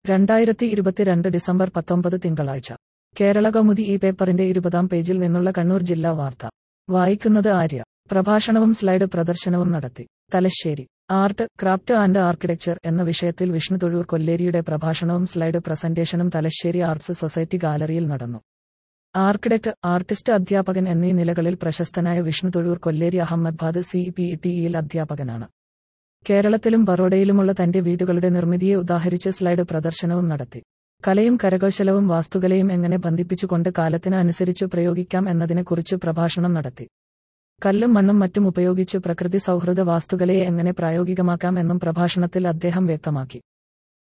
രണ്ടായിരത്തി ഇരുപത്തിരണ്ട് ഡിസംബർ പത്തൊമ്പത് തിങ്കളാഴ്ച കേരള കൗമുദി ഈ പേപ്പറിന്റെ ഇരുപതാം പേജിൽ നിന്നുള്ള കണ്ണൂർ ജില്ലാ വാർത്ത വായിക്കുന്നത് ആര്യ പ്രഭാഷണവും സ്ലൈഡ് പ്രദർശനവും നടത്തി Thalassery art craft and architecture എന്ന വിഷയത്തിൽ വിഷ്ണു തൊഴൂർ കൊല്ലേരിയുടെ പ്രഭാഷണവും സ്ലൈഡ് പ്രസന്റേഷനും തലശ്ശേരി ആർട്സ് സൊസൈറ്റി ഗാലറിയിൽ നടന്നു ആർക്കിടെക്ട് ആർട്ടിസ്റ്റ് അധ്യാപകൻ എന്നീ നിലകളിൽ പ്രശസ്തനായ വിഷ്ണു തൊഴൂർ കൊല്ലേരി അഹമ്മദാബാദ് സി പി ടിയിൽ അധ്യാപകനാണ് കേരളത്തിലും ബറോഡയിലുമുള്ള തന്റെ വീടുകളുടെ നിർമ്മിതിയെ ഉദാഹരിച്ച് സ്ലൈഡ് പ്രദർശനവും നടത്തി കലയും കരകൗശലവും വാസ്തുകലയും എങ്ങനെ ബന്ധിപ്പിച്ചുകൊണ്ട് കാലത്തിന് അനുസരിച്ച് പ്രയോഗിക്കാം എന്നതിനെക്കുറിച്ച് പ്രഭാഷണം നടത്തി കല്ലും മണ്ണും മറ്റും ഉപയോഗിച്ച് പ്രകൃതി സൗഹൃദ വാസ്തുകലയെ എങ്ങനെ പ്രായോഗികമാക്കാം എന്നും പ്രഭാഷണത്തിൽ അദ്ദേഹം വ്യക്തമാക്കി